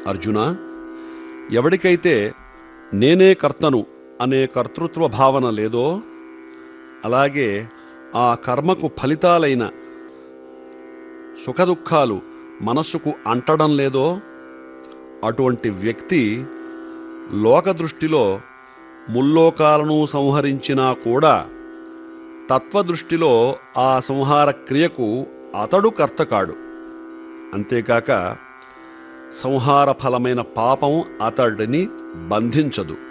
అర్జున ఎవడికైతే నేనే కర్తను అనే కర్తృత్వ భావన లేదో అలాగే ఆ కర్మకు ఫలితాలైన సుఖదుఖాలు మనస్సుకు అంటడం లేదో అటువంటి వ్యక్తి లోకదృష్టిలో ముల్లోకాలను సంహరించినా కూడా తత్వదృష్టిలో ఆ సంహార క్రియకు అతడు కర్త కాడు అంతేకాక సంహార ఫలమైన పాపం అతడిని బంధించదు